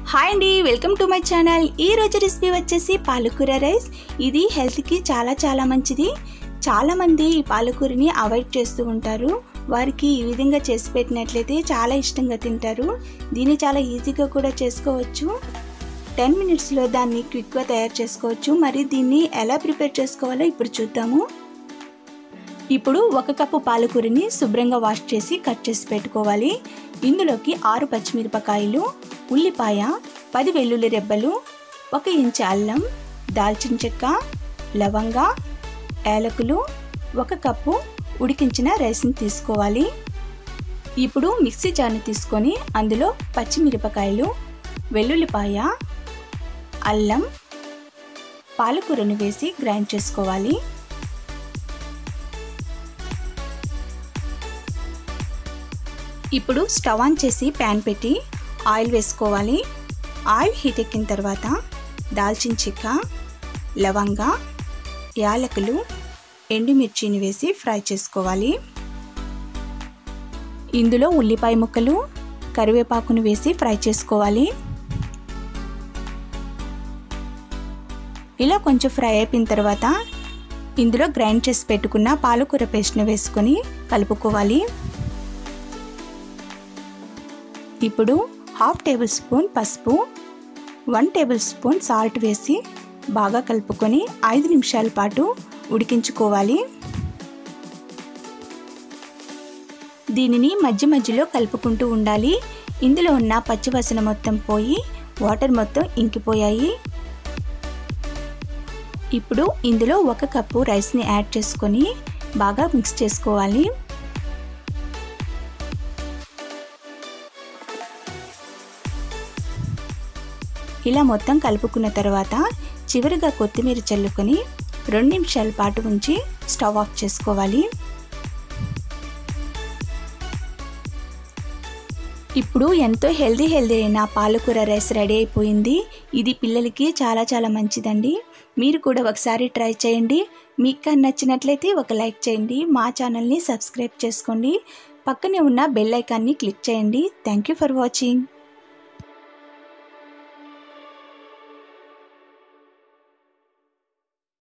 hi అండి welcome to my channel ఈ రోజు రెసిపీ వచ్చేసి పాలకూర రైస్ ఇది హెల్త్కి చాలా చాలా మంచిది చాలామంది ఈ పాలకూరని అవాయిడ్ చేస్తూ ఉంటారు వారికి ఈ విధంగా చేసి పెట్టినట్లయితే చాలా ఇష్టంగా తింటారు దీన్ని చాలా ఈజీగా కూడా చేసుకోవచ్చు టెన్ మినిట్స్లో దాన్ని క్విక్గా తయారు చేసుకోవచ్చు మరి దీన్ని ఎలా ప్రిపేర్ చేసుకోవాలో ఇప్పుడు చూద్దాము ఇప్పుడు ఒక కప్పు పాలకూరని శుభ్రంగా వాష్ చేసి కట్ చేసి పెట్టుకోవాలి ఇందులోకి ఆరు పచ్చిమిరపకాయలు ఉల్లిపాయ పది వెల్లుల్లి రెబ్బలు ఒక ఇంచు అల్లం దాల్చిన చెక్క లవంగ ఏలకులు ఒక కప్పు ఉడికించిన రైస్ని తీసుకోవాలి ఇప్పుడు మిక్సీ జార్ని తీసుకొని అందులో పచ్చిమిరపకాయలు వెల్లుల్లిపాయ అల్లం పాలకూరను వేసి గ్రైండ్ చేసుకోవాలి ఇప్పుడు స్టవ్ ఆన్ చేసి ప్యాన్ పెట్టి ఆయిల్ వేసుకోవాలి ఆయిల్ హీట్ ఎక్కిన తర్వాత దాల్చిన చెక్క లవంగ యాలకులు ఎండుమిర్చిని వేసి ఫ్రై చేసుకోవాలి ఇందులో ఉల్లిపాయ ముక్కలు కరివేపాకును వేసి ఫ్రై చేసుకోవాలి ఇలా కొంచెం ఫ్రై అయిపోయిన తర్వాత ఇందులో గ్రైండ్ చేసి పెట్టుకున్న పాలకూర పేస్ట్ని వేసుకొని కలుపుకోవాలి ఇప్పుడు హాఫ్ టేబుల్ స్పూన్ పసుపు వన్ టేబుల్ స్పూన్ సాల్ట్ వేసి బాగా కలుపుకొని ఐదు నిమిషాల పాటు ఉడికించుకోవాలి దీనిని మధ్య మధ్యలో కలుపుకుంటూ ఉండాలి ఇందులో ఉన్న పచ్చివసన మొత్తం పోయి వాటర్ మొత్తం ఇంకిపోయాయి ఇప్పుడు ఇందులో ఒక కప్పు రైస్ని యాడ్ చేసుకొని బాగా మిక్స్ చేసుకోవాలి ఇలా మొత్తం కలుపుకున్న తర్వాత చివరిగా కొత్తిమీర చల్లుకొని రెండు నిమిషాల పాటు ఉంచి స్టవ్ ఆఫ్ చేసుకోవాలి ఇప్పుడు ఎంతో హెల్దీ హెల్దీ అయిన పాలకూర రైస్ రెడీ అయిపోయింది ఇది పిల్లలకి చాలా చాలా మంచిదండి మీరు కూడా ఒకసారి ట్రై చేయండి మీకు నచ్చినట్లయితే ఒక లైక్ చేయండి మా ఛానల్ని సబ్స్క్రైబ్ చేసుకోండి పక్కనే ఉన్న బెల్ ఐకాన్ని క్లిక్ చేయండి థ్యాంక్ యూ ఫర్ వాచింగ్